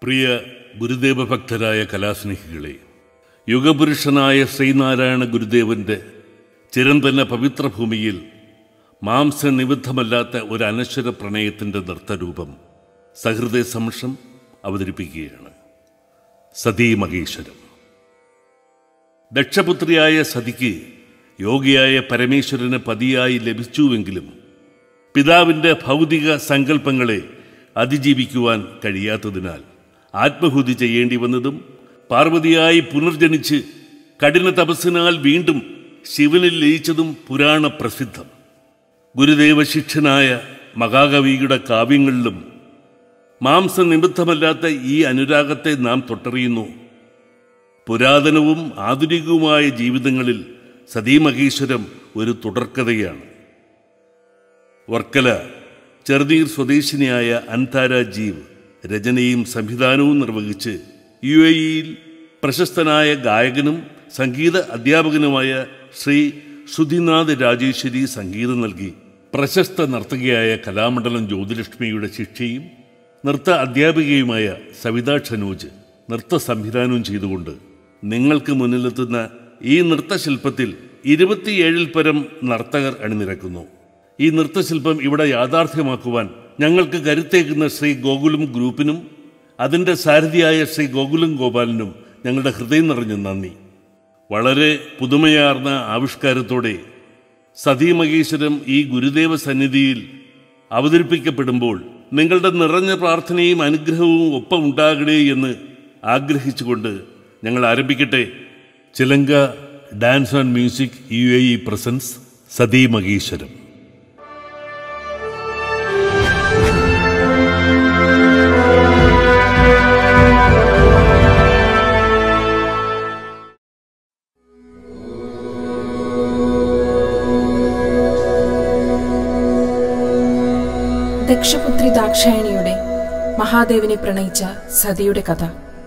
പ്രിയ ഗുരുദേവ ഭക്തരായ കലാസ്നേഹികളെ യുഗപുരുഷനായ ശ്രീനാരായണ ഗുരുദേവന്റെ ചിരന്തന പവിത്രഭൂമിയിൽ മാംസനിബദ്ധമല്ലാത്ത ഒരു അനശ്വര പ്രണയത്തിൻ്റെ നൃത്തരൂപം സഹൃദയ സമക്ഷം അവതരിപ്പിക്കുകയാണ് സതീ മഹേശ്വരം ദക്ഷപുത്രിയായ സതിക്ക് യോഗിയായ പരമേശ്വരന് പതിയായി ലഭിച്ചുവെങ്കിലും പിതാവിൻ്റെ ഭൗതിക സങ്കല്പങ്ങളെ അതിജീവിക്കുവാൻ കഴിയാത്തതിനാൽ ആത്മഹുതി ചെയ്യേണ്ടി വന്നതും പാർവതിയായി പുനർജനിച്ച് കഠിന തപസ്സിനാൽ വീണ്ടും ശിവനിൽ ലയിച്ചതും പുരാണ പ്രസിദ്ധം ഗുരുദേവ ശിഷ്യനായ മഹാകവിയുടെ കാവ്യങ്ങളിലും മാംസനിബദ്ധമല്ലാത്ത ഈ അനുരാഗത്തെ നാം തൊട്ടറിയുന്നു പുരാതനവും ആധുനികവുമായ ജീവിതങ്ങളിൽ സതീമഹേശ്വരം ഒരു തുടർക്കഥയാണ് വർക്കല ചെറുനീർ സ്വദേശിനിയായ അൻതാര ജീവ് രചനയും സംവിധാനവും നിർവഹിച്ച് യു എ ഇയിൽ പ്രശസ്തനായ ഗായകനും സംഗീത അധ്യാപകനുമായ ശ്രീ സുധിനാഥ് രാജേശ്വരി സംഗീതം നൽകി പ്രശസ്ത നർത്തകിയായ കലാമണ്ഡലം ജ്യോതിലക്ഷ്മിയുടെ ശിക്ഷയും നൃത്ത അധ്യാപികയുമായ സവിത ഷനൂജ് നൃത്ത സംവിധാനവും ചെയ്തുകൊണ്ട് നിങ്ങൾക്ക് മുന്നിലെത്തുന്ന ഈ നൃത്തശില്പത്തിൽ ഇരുപത്തിയേഴിൽ പരം നർത്തകർ അണിനിരക്കുന്നു ഈ നൃത്തശില്പം ഇവിടെ യാഥാർത്ഥ്യമാക്കുവാൻ ഞങ്ങൾക്ക് കരുത്തേക്കുന്ന ശ്രീ ഗോകുലം ഗ്രൂപ്പിനും അതിൻ്റെ സാരഥിയായ ശ്രീ ഗോകുലം ഗോപാലിനും ഞങ്ങളുടെ ഹൃദയം നിറഞ്ഞ നന്ദി വളരെ പുതുമയാർന്ന ആവിഷ്കാരത്തോടെ സതീമഹേശ്വരം ഈ ഗുരുദേവ സന്നിധിയിൽ അവതരിപ്പിക്കപ്പെടുമ്പോൾ നിങ്ങളുടെ നിറഞ്ഞ പ്രാർത്ഥനയും അനുഗ്രഹവും ഒപ്പം ഉണ്ടാകണേ എന്ന് ആഗ്രഹിച്ചുകൊണ്ട് ഞങ്ങൾ ആരംഭിക്കട്ടെ Chilanka dance and music U A E presence സതീമഹേശ്വരം ദക്ഷപുത്രി ദാക്ഷായണിയുടെ മഹാദേവനെ പ്രണയിച്ച സതിയുടെ കഥ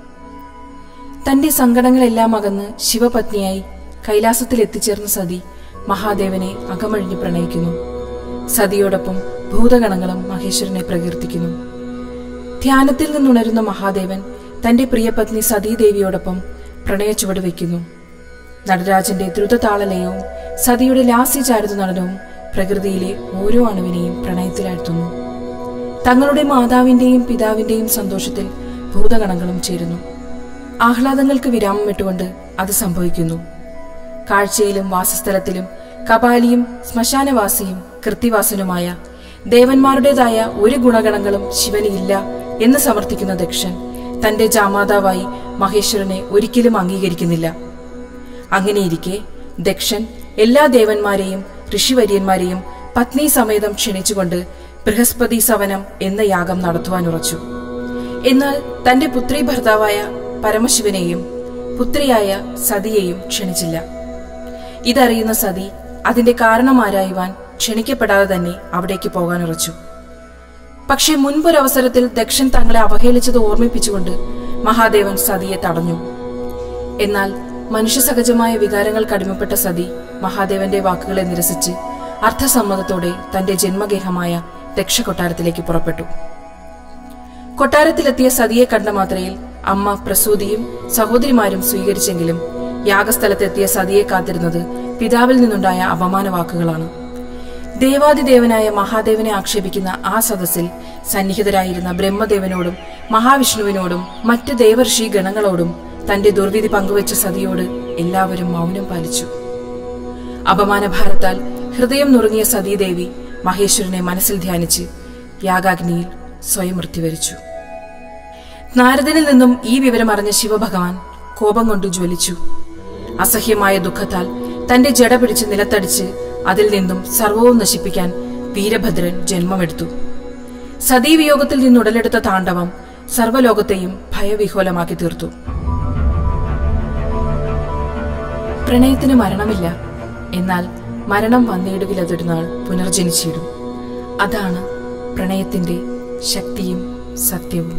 തന്റെ സങ്കടങ്ങളെല്ലാം അകന്ന് ശിവപത്നിയായി കൈലാസത്തിൽ എത്തിച്ചേർന്ന സതി മഹാദേവനെ അകമഴിഞ്ഞ് പ്രണയിക്കുന്നു സതിയോടൊപ്പം ഭൂതഗണങ്ങളും മഹേശ്വരനെ പ്രകീർത്തിക്കുന്നു ധ്യാനത്തിൽ നിന്നുണരുന്ന മഹാദേവൻ തന്റെ പ്രിയപത്നി സതീദേവിയോടൊപ്പം പ്രണയച്ചുവട് വയ്ക്കുന്നു നടരാജന്റെ ദ്രുതതാളലയവും സതിയുടെ ലാസ്യചാരുത നടനവും പ്രകൃതിയിലെ ഓരോ അണുവിനെയും പ്രണയത്തിലാഴ്ത്തുന്നു തങ്ങളുടെ മാതാവിന്റെയും പിതാവിന്റെയും സന്തോഷത്തിൽ ഭൂതഗണങ്ങളും ചേരുന്നു ആഹ്ലാദങ്ങൾക്ക് വിരാമം ഇട്ടുകൊണ്ട് അത് സംഭവിക്കുന്നു കാഴ്ചയിലും വാസസ്ഥലത്തിലും കപാലിയും ശ്മശാനവാസിയും കൃത്തിവാസനുമായ ദേവന്മാരുടേതായ ഒരു ഗുണഗണങ്ങളും ശിവന് ഇല്ല എന്ന് സമർത്ഥിക്കുന്ന ദക്ഷൻ തന്റെ ജാമാതാവായി മഹേശ്വരനെ ഒരിക്കലും അംഗീകരിക്കുന്നില്ല അങ്ങനെയിരിക്കെ ദക്ഷൻ എല്ലാ ദേവന്മാരെയും ഋഷിവര്യന്മാരെയും പത്നി സമേതം ക്ഷണിച്ചുകൊണ്ട് ബൃഹസ്പതി സവനം എന്ന യാഗം നടത്തുവാൻ ഉറച്ചു എന്നാൽ തന്റെ പുത്രി ഭർത്താവായ പരമശിവനെയും പുത്രിയായ സതിയെയും ക്ഷണിച്ചില്ല ഇതറിയുന്ന സതി അതിന്റെ കാരണം ആരായുവാൻ ക്ഷണിക്കപ്പെടാതെ തന്നെ അവിടേക്ക് പോകാൻ ഉറച്ചു പക്ഷെ മുൻപൊരവസരത്തിൽ ദക്ഷൻ തങ്ങളെ അവഹേളിച്ചത് ഓർമ്മിപ്പിച്ചുകൊണ്ട് മഹാദേവൻ സതിയെ തടഞ്ഞു എന്നാൽ മനുഷ്യസഹജമായ വികാരങ്ങൾക്ക് അടിമപ്പെട്ട സതി മഹാദേവന്റെ വാക്കുകളെ നിരസിച്ച് അർത്ഥസമ്മതത്തോടെ തന്റെ ജന്മഗേഹമായ ദക്ഷകൊട്ടാരത്തിലേക്ക് പുറപ്പെട്ടു കൊട്ടാരത്തിലെത്തിയ സതിയെ കണ്ട മാത്രയിൽ അമ്മ പ്രസൂതിയും സഹോദരിമാരും സ്വീകരിച്ചെങ്കിലും യാഗസ്ഥലത്തെത്തിയ സതിയെ കാത്തിരുന്നത് പിതാവിൽ നിന്നുണ്ടായ അപമാന വാക്കുകളാണ് ദേവാദിദേവനായ മഹാദേവനെ ആക്ഷേപിക്കുന്ന ആ സദസ്സിൽ സന്നിഹിതരായിരുന്ന ബ്രഹ്മദേവനോടും മഹാവിഷ്ണുവിനോടും മറ്റ് ദേവർഷി ഗണങ്ങളോടും തന്റെ ദുർവിധി പങ്കുവച്ച സതിയോട് എല്ലാവരും മൗനം പാലിച്ചു അപമാനഭാരത്താൽ ഹൃദയം നുറുങ്ങിയ സതീദേവി മഹേശ്വരനെ മനസ്സിൽ ധ്യാനിച്ച് യാഗാഗ്നിയിൽ സ്വയം മൃത്യുവരിച്ചു നാരദനിൽ നിന്നും ഈ വിവരം അറിഞ്ഞ ശിവഭഗവാൻ കോപം കൊണ്ട് ജ്വലിച്ചു അസഹ്യമായ ദുഃഖത്താൽ തന്റെ ജട പിടിച്ച് നിലത്തടിച്ച് അതിൽ നിന്നും സർവവും നശിപ്പിക്കാൻ വീരഭദ്രൻ ജന്മമെടുത്തു സതീവിയോഗത്തിൽ നിന്നുടലെടുത്ത താണ്ഡവം സർവ്വലോകത്തെയും ഭയവിഹോലമാക്കി തീർത്തു പ്രണയത്തിന് മരണമില്ല എന്നാൽ മരണം വന്നിടുകിലതൊരു നാൾ പുനർജനിച്ചിടും അതാണ് പ്രണയത്തിന്റെ ശക്തിയും സത്യവും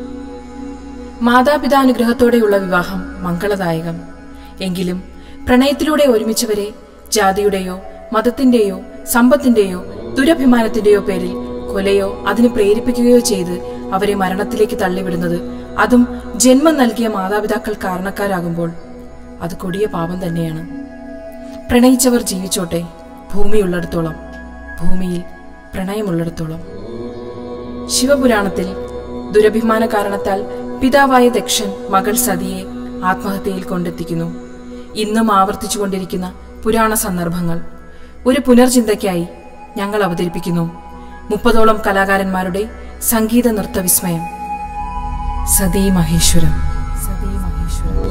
മാതാപിതാനുഗ്രഹത്തോടെയുള്ള വിവാഹം മംഗളദായകം എങ്കിലും പ്രണയത്തിലൂടെ ഒരുമിച്ചവരെ ജാതിയുടെയോ മതത്തിന്റെയോ സമ്പത്തിന്റെയോ ദുരഭിമാനത്തിന്റെയോ പേരിൽ കൊലയോ അതിന് പ്രേരിപ്പിക്കുകയോ ചെയ്ത് അവരെ മരണത്തിലേക്ക് തള്ളിവിടുന്നത് അതും ജന്മം നൽകിയ മാതാപിതാക്കൾ കാരണക്കാരാകുമ്പോൾ അത് കൊടിയ പാപം തന്നെയാണ് പ്രണയിച്ചവർ ജീവിച്ചോട്ടെ ഭൂമിയുള്ളിടത്തോളം ഭൂമിയിൽ പ്രണയമുള്ളിടത്തോളം ശിവപുരാണത്തിൽ ദുരഭിമാന കാരണത്താൽ പിതാവായ ദക്ഷൻ മകൾ സതിയെ ആത്മഹത്യയിൽ കൊണ്ടെത്തിക്കുന്നു ഇന്നും ആവർത്തിച്ചുകൊണ്ടിരിക്കുന്ന പുരാണ സന്ദർഭങ്ങൾ ഒരു പുനർചിന്തയ്ക്കായി ഞങ്ങൾ അവതരിപ്പിക്കുന്നു മുപ്പതോളം കലാകാരന്മാരുടെ സംഗീത നൃത്ത വിസ്മയം സതീ മഹേശ്വരം സതീ മഹേശ്വരം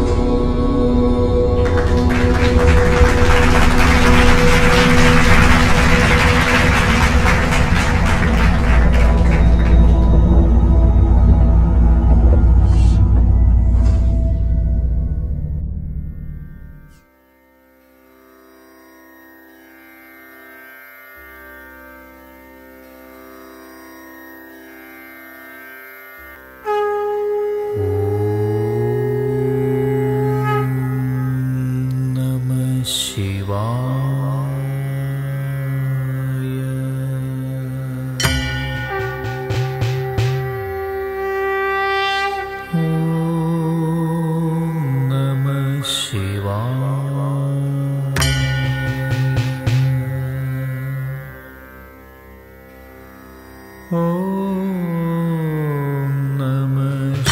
नमः शिवाय ॐ नमः शिवाय ॐ नमः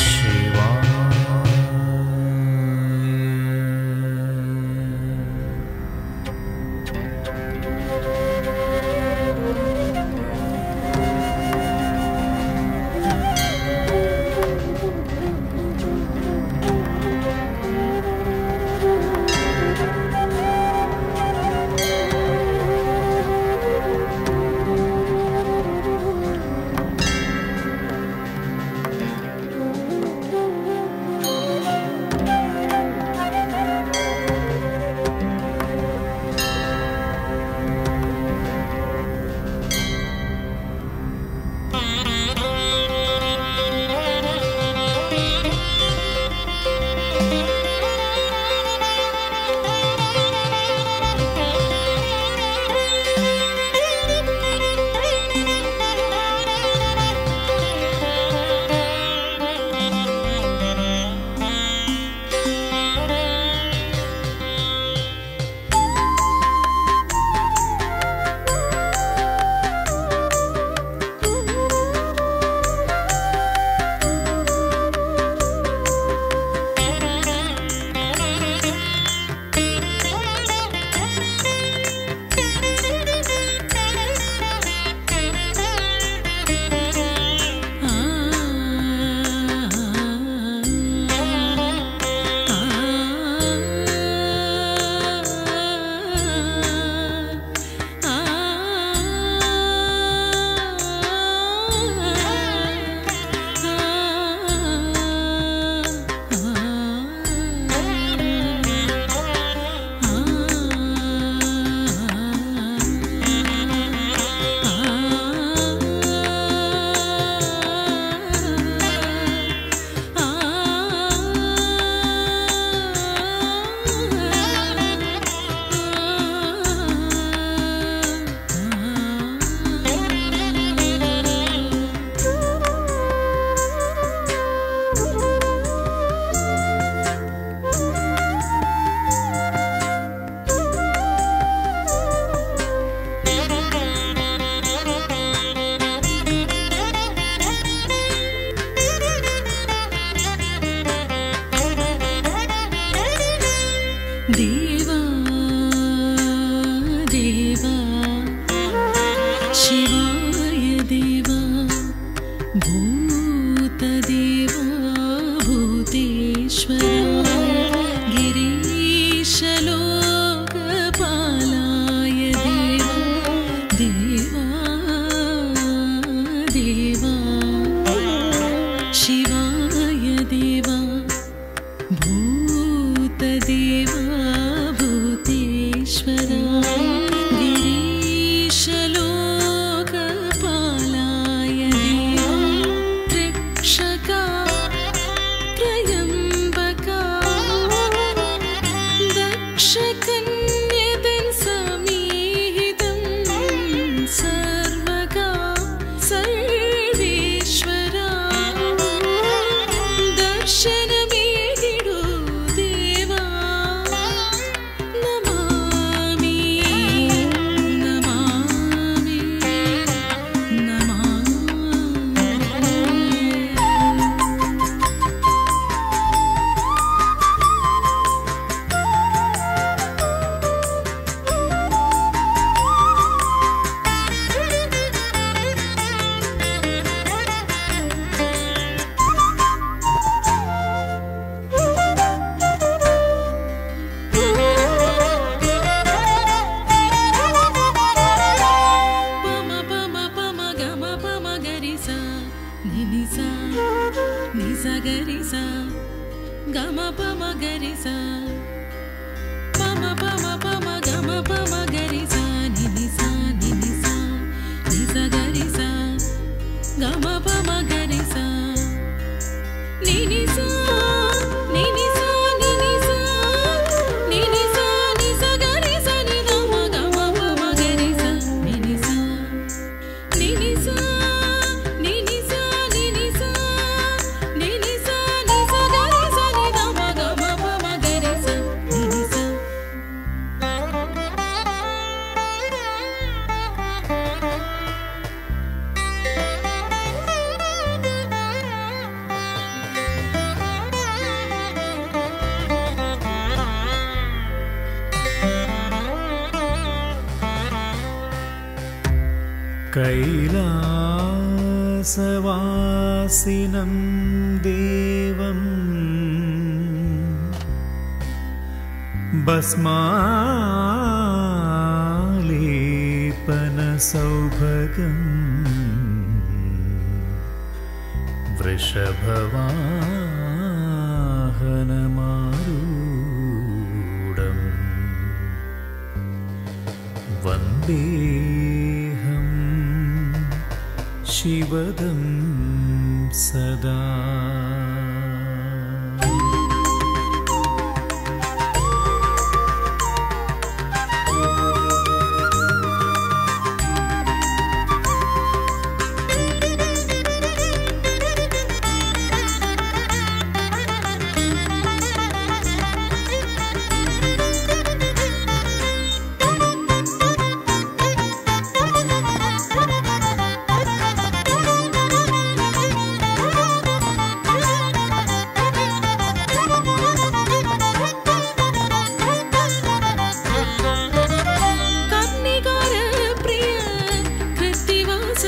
शिवाय देवा देवा शिवाय देवा भूतदेवा भूतेश्वरा गिरीशलोकपालाय देवा देवा देवा शिवाय देवा भूतदेवा sa Pama pama pama gama pama gari sa ni ni sa ni ni sa ni sa gari sa gama pama gari sa ni ni sa ni ni sa ni ni sa ni ni sa ni sa gari sa ni gama gama pama gari sa ni ni sa ni ni sa ni ni sa ni ni sa ni ni sa ni sa gari sa ni gama gama pama gari sa ni ni sa कैलासवासिनं देवम् भस्मालेपनसौभगम् वृषभवाहनमारूढम् वन्देऽहं शिवदं सदा കർണികാര പ്രിയ കൃത്തിവാസ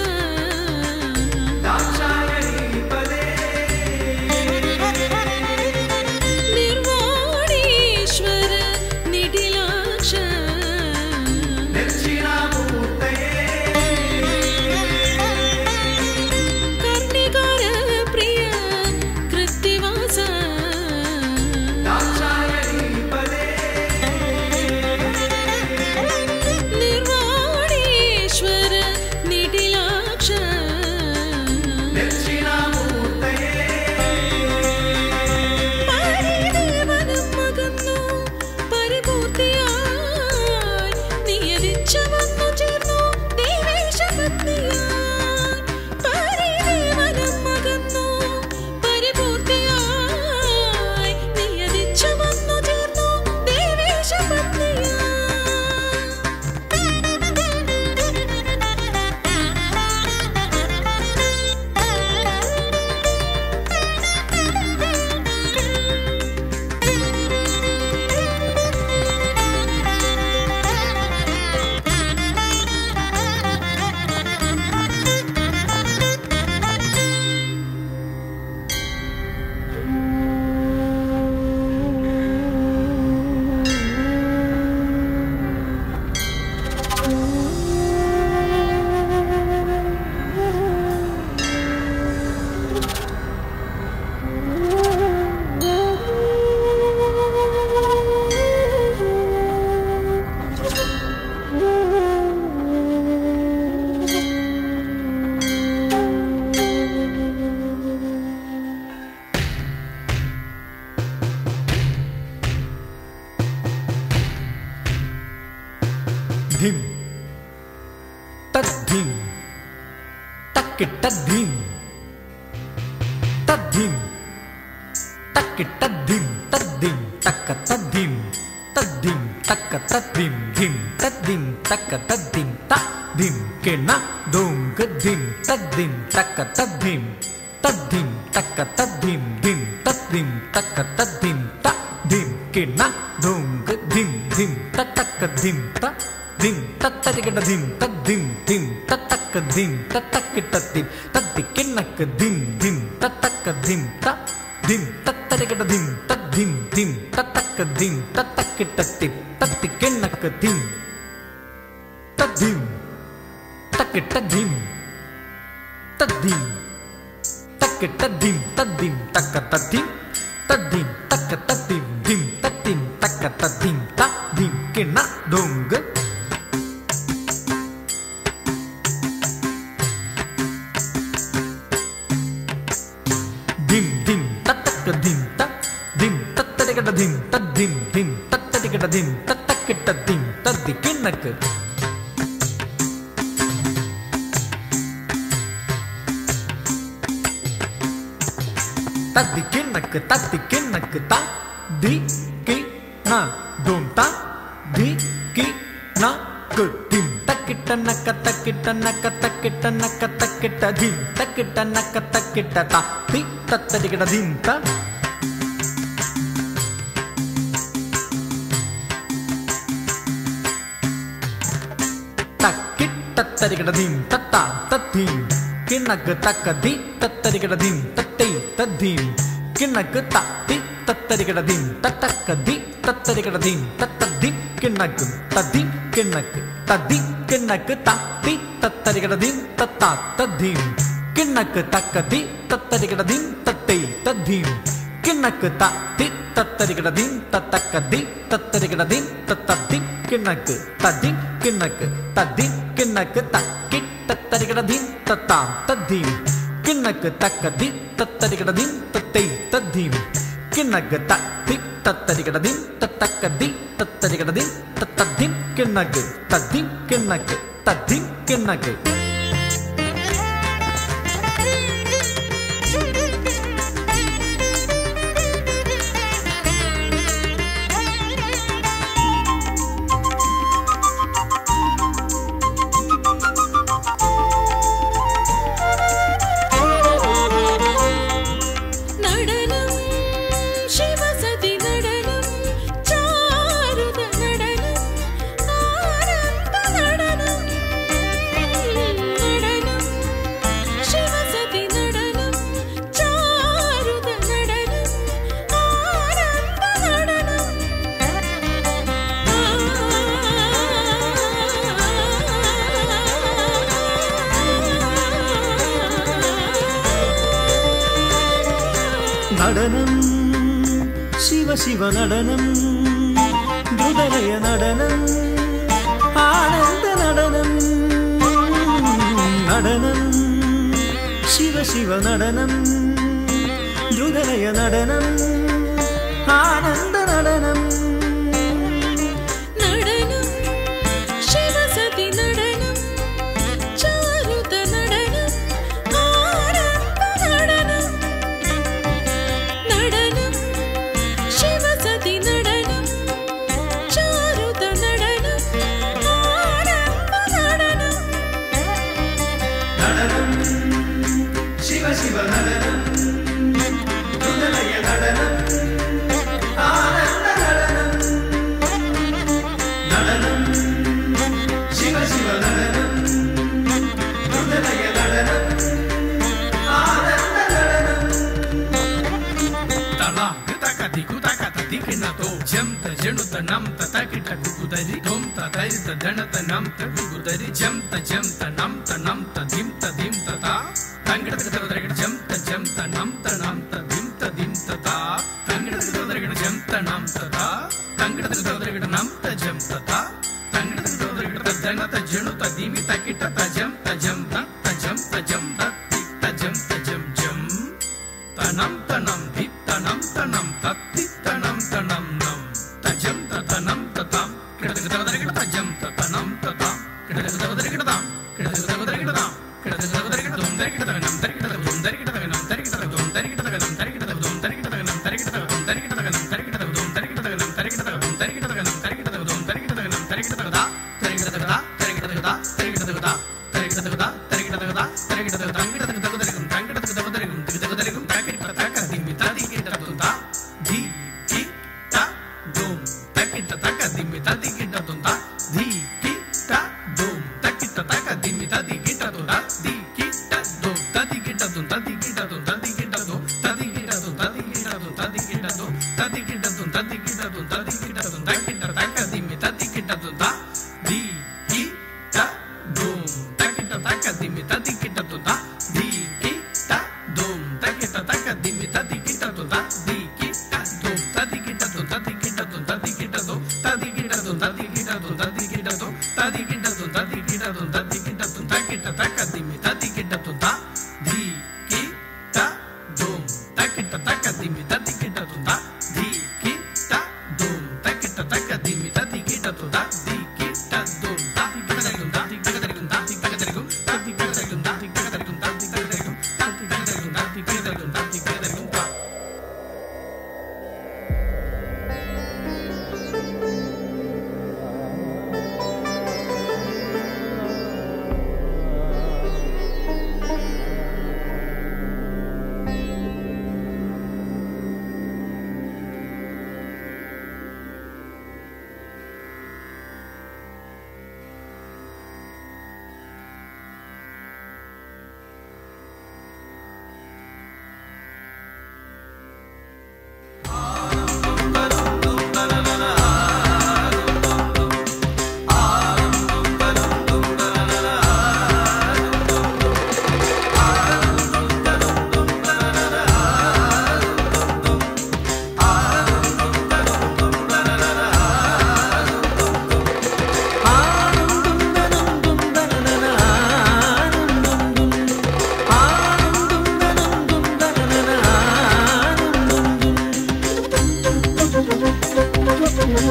നിർവാണീശ്വര നിടിലാക്ഷ കർണികാര പ്രിയ കൃത്തിവാസ നിർവാണീശ്വര നിടിലാക്ഷ പരിദേവനം മകന്നു പരിപൂർത്തിയായി നിയതിച്ചു വന്നു ചേർന്നു ദേവേശപത്നിയായി പരിദേവനം മകന്നു പരിപൂർത്തിയായി നിയതിച്ചു വന്നു ചേർന്നു धिं तद्धिं तक्किटद्धिं तद्धिं तक्किटद्धिं तद्धिं तक्कतद्धिं तद्धिं तक्कतद्धिं धिं तद्धिं तक्कतद्धिं तद्धिं किण धूं गद्धिं तद्धिं तक्कतद्धिं तद्धिं तक्कतद्धिं धिं तद्धिं तक्कतद्धिं तद्धिं किण धूं गद्धिं धिं तत्तक्कद्धिं तद्धिं तत्तरिकटधिं तद्धिं धिं तत्तक्कद्धिं तत्तक्किटद्धिं तद्धिकिण्णक्कद्धिं धिं तत्तक्कद्धिं तद्धिं तत्तरिकटधिं तद्धिं धिं तत्तक्कद्धिं तत्तक्किटद्धिं तद्धिकिण्णक्कद्धिं तद्धिं तक्किटद्धिं तद्धिं तक्किटद्धिं तद्धिं तक्कतद्धिं തദ്ദിം തക്ക തദ്ദിം ധിം തദ്ദിം തക്ക തദ്ദിം ത ധിം കിണ്ണ ദുങ്ക് ധിം ധിം തത്തക്ക ധിം ത ധിം തത്തരികട ധിം തദ്ധിം ധിം തത്തരികട ധിം തത്തക്കിട്ട ധിം തദ്ദി കിണ്ണക്ക് തദ്ദി കിണ്ണക്ക് തദ്ദി കിണ്ണക്ക് ത ദി കി ന ദും ത ദി കി ന കു ധിം തക്കിട്ട നക്ക തക്കിട്ട നക്ക തക്കിട്ട നക്ക തക്കിട്ട ധിം തക്കിട്ട നക്ക തക്കിട്ട ത തി തത്തരികട ധിം ത തക്കിട്ടത്തരികിടതീം തത്താ തത്തീം കിണ്ണക്ക് തക്കതി തത്തരികിടതീം തത്തൈ തദ്ധീം കിണ്ണക്ക് തത്തി തത്തരികിടതീം തത്തക്കതി തത്തരികിടതീം തത്തദ്ദീം കിണ്ണക്ക് തദ്ദീം കിണ്ണക്ക് തദ്ദീം കിണ്ണക്ക് തത്തി തത്തരികിടതീം തത്താ തദ്ധീം കിണ്ണക്ക് തക്കതി തത്തരികിടതീം തത്തൈ തദ്ധീം കിണ്ണക്ക് തത്തി തത്തരികിടതീം തത്തക്കതി തത്തരികിടതീം തത്തദ്ദീം കിണ്ണക്ക് തദ്ദീം കിണ്ണക്ക് തദ്ദീം കിണ്ണക്ക് തക്കി തത്തരികിടതീം തത്താം തദ്ധീം കിണ്ണക്ക് തക്കതി തത്തരികിടതീം തത്തൈ തദ്ധീം കിണ്ണക്ക് തത്തി തത്തരികിടതീം തത്തക്കതി തത്തരികിടതീം തത്തദ്ദീം കിണ്ണക്ക് തദ്ദീം കിണ്ണക്ക് തദ്ദീം കിണ്ണക്ക് നടനം ശിവസതി നടനം ചാരുത നടനം ആനന്ദ നടനം നടനം ശിവസതി നടനം ചാരുത നടനം ആനന്ദ നടനം നടനം ശിവ ശിവ നടനം ദ്രുതലയ നടനം ആനന്ദ നടനം നടനം ശിവ ശിവ നടനം ദ്രുതലയ നടനം ആനന്ദ നടനം നടനം ശിവസതി നടനം ചാരുത നടനം ആനന്ദ നടനം നടനം ശിവസതി നടനം ചാരുത നടനം ആനന്ദ നടനം ತಲಾಂಗ ತಕತಿ ಕುತಕತ ತಿಕಿನತೋ ಜಂತ ಜಣುತ ನಂತ ತಕಿಟ ಕುಕುದರಿ ಧುಂತ ತರಿತ ದಣತ ನಂತ ಕುಕುದರಿ ಜಂತ ಜಂತ ನಂತ ನಂತ ಧಿಂತ ಧಿಂತ ತಾ ತಂಗಿಡದ ತರದರಗಿಡ ಜಂತ ಜಂತ ನಂತ ನಂತ ಧಿಂತ ಧಿಂತ ತಾ ತಂಗಿಡದ ತರದರಗಿಡ ಜಂತ ನಂತ ತಾ ತಂಗಿಡದ ತರದರಗಿಡ ನಂತ ಜಂತ ತಾ ತಂಗಿಡದ ತರದರಗಿಡ ದಣತ ಜಣುತ ದಿಮಿ ತಕಿಟ ತ ಜಂತ ಜಂತ ತ ಜಂತ ಜಂತ ತ ಜಂತ ಜಂ ಜಂ തനം തനം തിത്തനം തനം തത്തിത്തനം തനം നം തജം തതനം തതാം കിടതക തകതരകിട തജം തതനം തതാം കിടതക തകതരകിടതാം കിടതക തകതരകിടതാം കിടതക തകതരകിടതും തരകിടതകനം തരകിടതകും തരകിടതകനം തരകിടതകും തരകിടതകനം തരകിടതകും തരകിടതകനം തരകിടതകും തരകിടതകനം തരകിടതകും തരകിടതകനം തരകിടതകും തരകിടതകനം തരകിടതകും തരകിടതകനം തരകിടതകതാ തരകിടതകതാ തരകിടതകതാ തരകിടതകതാ തരകിടതകതാ തരകിടതകതാ തരകിടതക തങ്കിടതക തകതരകും തങ്കിടതക തകതരകും തികതകതരകും തകിട തക ദിമ്മി തതി കിടതുന്ത ധി കി ത ദും തകിട തക ദിമ്മി തതി കിടതുന്ത ധി കി ത ദും തകിട തക ദിമ്മി തതി കിടതുന്ത ധി കി ത ദും തതി കിടതും തതി കിടതും തതി കിടതും തതി കിടതും തതി കിടതും തതി കിടതും തതി കിടതും തതി കിടതും തതി കിടതും തകിട തക ദിമ്മി തതി കിടതുന്ത ധി കി ത ദും തകിട തക ദിമ്മി തതി കിടതുന്ത ധി കി ത ദും തകിട തക ദിമ്മി തതി കിടതുന്ത ധി കി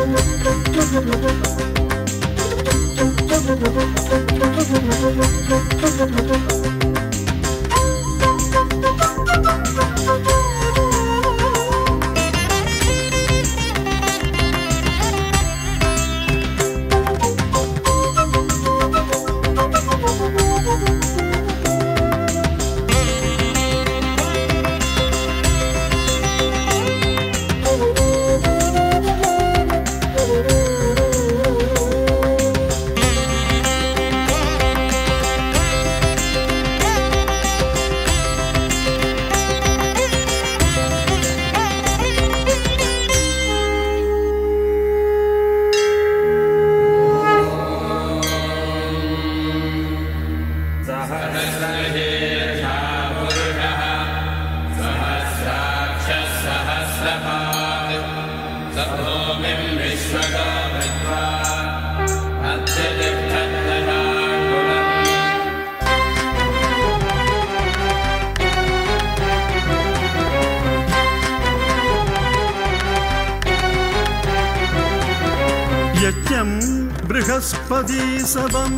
യജ്ഞം ബൃഹസ്പതി സവം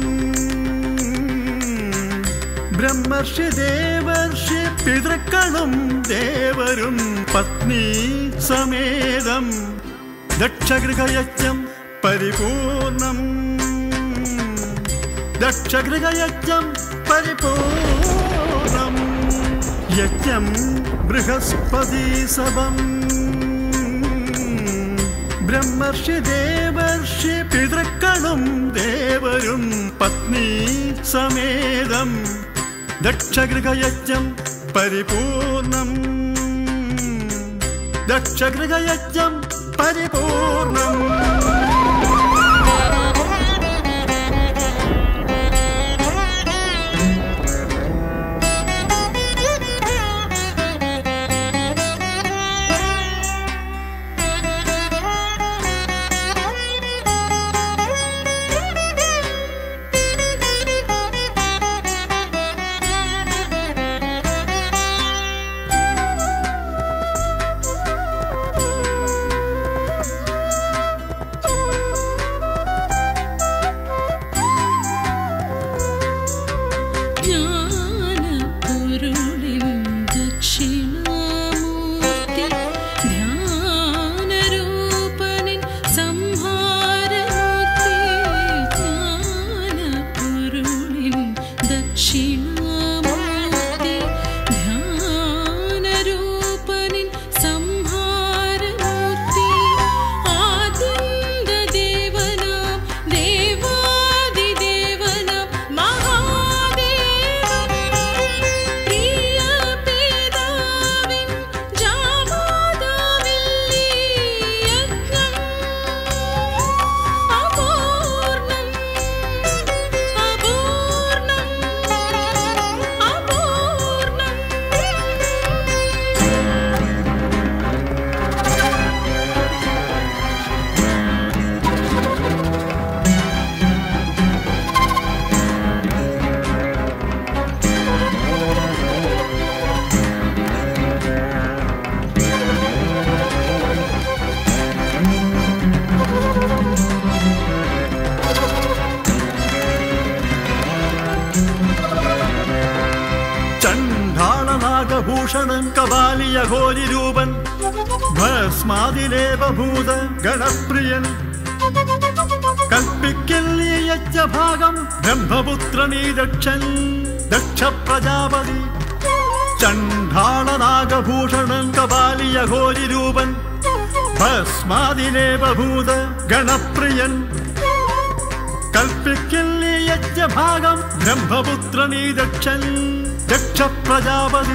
ബ്രഹ്മർഷി ദേവർഷി പിതൃക്കളും ദേവരും പത്നി സമേതം ദക്ഷഗൃഹയജ്ഞം പരിപൂർണം ദക്ഷഗൃഹയജ്ഞം പരിപൂർണം യജ്ഞം ബൃഹസ്പതി സവം ബ്രഹ്മർഷി ദേവർഷി പിതൃക്കളും ദേവരും പത്നി സമേതം ദക്ഷഗൃഹയജ്ഞം പരിപൂർണം ദക്ഷഗൃഹയജ്ഞം പരിപൂർണം ജ്ഞാനപ്പൊരുളിൻ ദക്ഷിണാമൂർത്തി ധ്യാനരൂപനിൻ സംഹാരമൂർത്തി ജ്ഞാനപ്പൊരുളിൻ ദക്ഷിണാമൂർത്തി ധ്യാനരൂപനിൻ സംഹാരമൂർത്തി ആദിന്ദദേവനാം ദേവാദിദേവനാം മഹാദേവൻ പ്രിയപിതാവിൻ ജാമാതാവില്ലീ യജ്ഞം അപൂർണം അപൂർണം അപൂർണം ചണ്ഡാളനാഗഭൂഷണം കപാലിയ ഘോരിരൂപൻ ഭസ്മാതിലേവഭൂത ഗണപ്രിയൻ കൽപ്പിക്കൽ നീ യജ്ഞഭാഗം ബ്രഹ്മപുത്രനീ ദക്ഷൻ ദക്ഷ പ്രജാപതി ചണ്ഡാളനാഗഭൂഷണം കപാലിയ ഘോരിരൂപൻ ഭസ്മാതിലേവഭൂത ഗണപ്രിയൻ കൽപ്പിക്കൽ നീ യജ്ഞഭാഗം ബ്രഹ്മപുത്രനീ ദക്ഷൻ ദക്ഷ പ്രജാപതി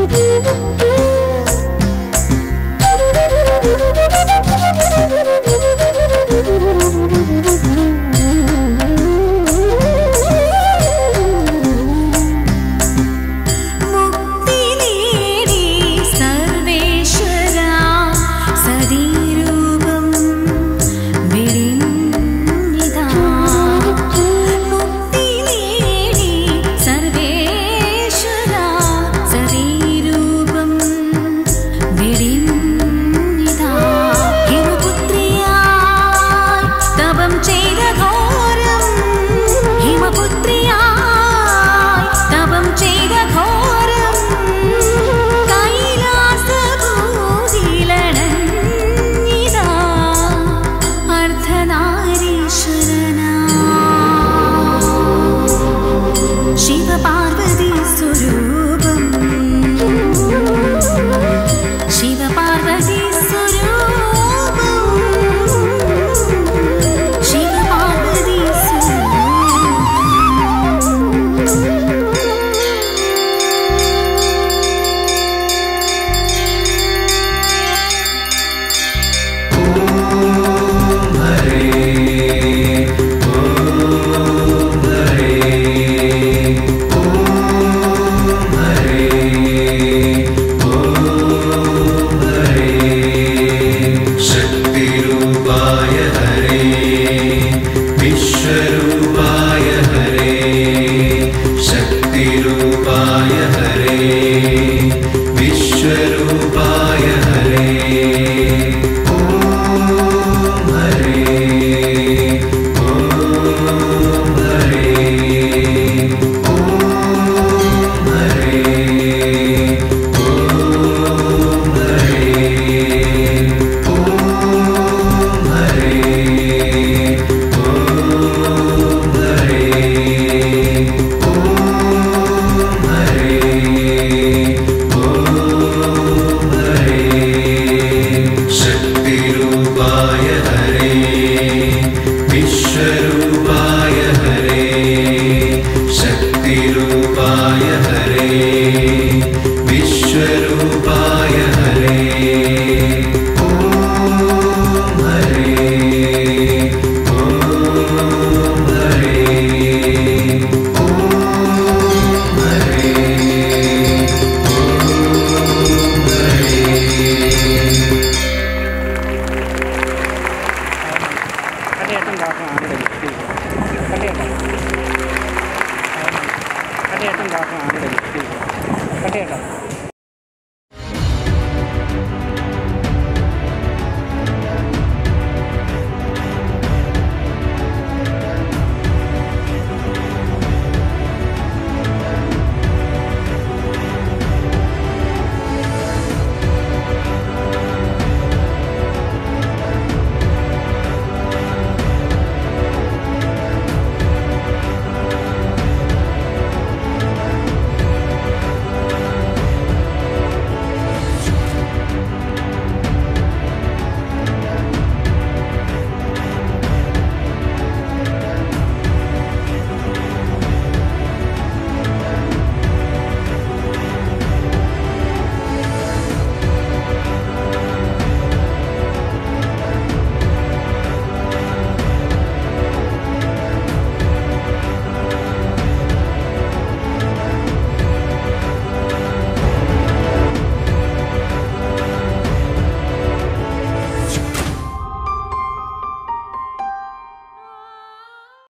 മുക്തി നേടി സർവേശ്വരാ സദീരൂപം വിരിഞ്ഞിതാ മുക്തി നേടി സർവേശ്വരാ സദീരൂപം വിരിഞ്ഞിതാ ഹിമപുത്രിയായി തപം ചെയ്ത ഘോരം ഹിമപുത്രിയായി തപം ചെയ്ത ഘോരം കൈലാസഭൂതിലണഞ്ഞിതാ അർദ്ധനാരീശ്വരനാ ശിവപാർവതി സ്വരൂപം ശിവപാർവതി സ്വരൂപം ശിവപാർവതി സ്വരൂപം शक्तिरूपाय हरे विश्वरूपाय हरे शक्तिरूपाय हरे विश्वरूपाय हरे ॐ हरे ॐ हरे ॐ हरे ॐ हरे शक्तिरूपाय हरे विश्वरूपाय हरे शक्तिरूपाय हरे विश्वरूपाय हरे ॐ हरे ॐ हरे ॐ हरे ॐ हरे കടയേട്ടൻ ദാസം ആരുടെ കടയേട്ടൻ കടയേട്ടൻ ദാസം ആരുടെ കടയേട്ടൻ